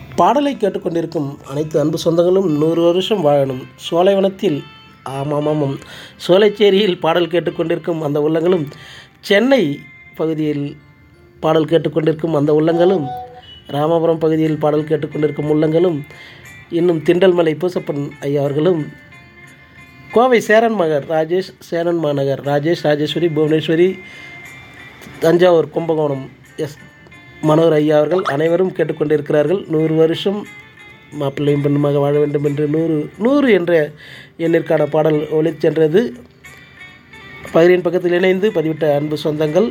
பாடலை கேட்டுக்கொண்டிருக்கும் அனைத்து அன்பு சொந்தங்களும் நூறு வருஷம் வாழணும் சோலைவனத்தில் ஆமாம் ஆமாம் சோலைச்சேரியில் பாடல் கேட்டுக்கொண்டிருக்கும் அந்த உள்ளங்களும் சென்னை பகுதியில் பாடல் கேட்டுக்கொண்டிருக்கும் அந்த உள்ளங்களும் ராமபுரம் பகுதியில் பாடல் கேட்டுக்கொண்டிருக்கும் உள்ளங்களும் இன்னும் திண்டல்மலை பூசப்பன் ஐயா அவர்களும் கோவை சேரன் மகர் ராஜேஷ் சேரன் மாநகர் ராஜேஷ் ராஜேஸ்வரி புவனேஸ்வரி தஞ்சாவூர் கும்பகோணம் எஸ் மனோகர் ஐயா அவர்கள் அனைவரும் கேட்டுக்கொண்டிருக்கிறார்கள் நூறு வருஷம் மாப்பிள்ளையும் பெண்ணுமாக வாழ வேண்டும் என்று நூறு நூறு என்ற எண்ணிற்கான பாடல் ஒளிச் சென்றது பகிரின் பக்கத்தில் இணைந்து பதிவிட்ட அன்பு சொந்தங்கள்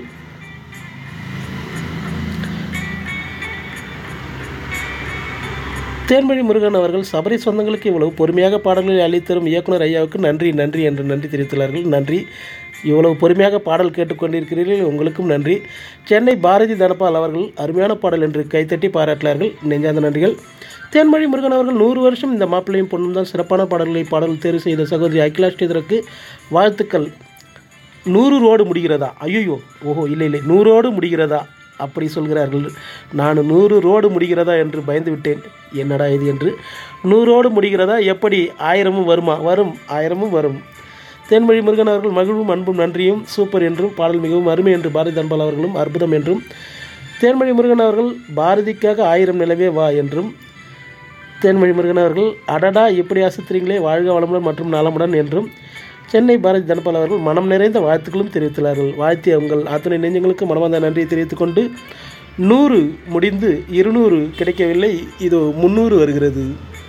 தேன்மொழி முருகன் அவர்கள் சபரி சொந்தங்களுக்கு இவ்வளவு பொறுமையாக பாடல்களை அளித்தரும் இயக்குனர் ஐயாவுக்கு நன்றி நன்றி என்று நன்றி தெரிவித்துள்ளார்கள் நன்றி இவ்வளவு பொறுமையாக பாடல் கேட்டுக்கொண்டிருக்கிறீர்கள் உங்களுக்கும் நன்றி சென்னை பாரதி தனபால் அவர்கள் அருமையான பாடல் என்று கைத்தட்டி பாராட்டினார்கள் நெஞ்சார்ந்த நன்றிகள் தேன்மொழி முருகன் அவர்கள் நூறு வருஷம் இந்த மாப்பிள்ளையும் பொண்ணும் தான் சிறப்பான பாடல்களை பாடல் தேர்வு செய்த சகோதரி அகிலா ஸ்ரீதருக்கு வாழ்த்துக்கள் நூறு ரோடு முடிகிறதா ஐயோ ஓஹோ இல்லை இல்லை நூறோடு முடிகிறதா அப்படி சொல்கிறார்கள் நான் நூறு ரோடு முடிகிறதா என்று பயந்து விட்டேன் என்னடா இது என்று நூறோடு முடிகிறதா எப்படி ஆயிரமும் வருமா வரும் ஆயிரமும் வரும் தேன்மொழி முருகன் அவர்கள் மகிழ்வும் அன்பும் நன்றியும் சூப்பர் என்றும் பாடல் மிகவும் அருமை என்று பாரதி அன்பால் அவர்களும் அற்புதம் என்றும் தேன்மொழி முருகன் அவர்கள் பாரதிக்காக ஆயிரம் நிலவே வா என்றும் தேன்மொழி முருகன் அவர்கள் அடடா இப்படி அசத்துறீங்களே வாழ்க வளமுடன் மற்றும் நலமுடன் என்றும் சென்னை பாரதி தனபால் அவர்கள் மனம் நிறைந்த வாழ்த்துக்களும் தெரிவித்துள்ளார்கள் வாழ்த்திய உங்கள் அத்தனை நெஞ்சங்களுக்கு மனமார்ந்த நன்றியை தெரிவித்துக் கொண்டு நூறு முடிந்து இருநூறு கிடைக்கவில்லை இதோ முந்நூறு வருகிறது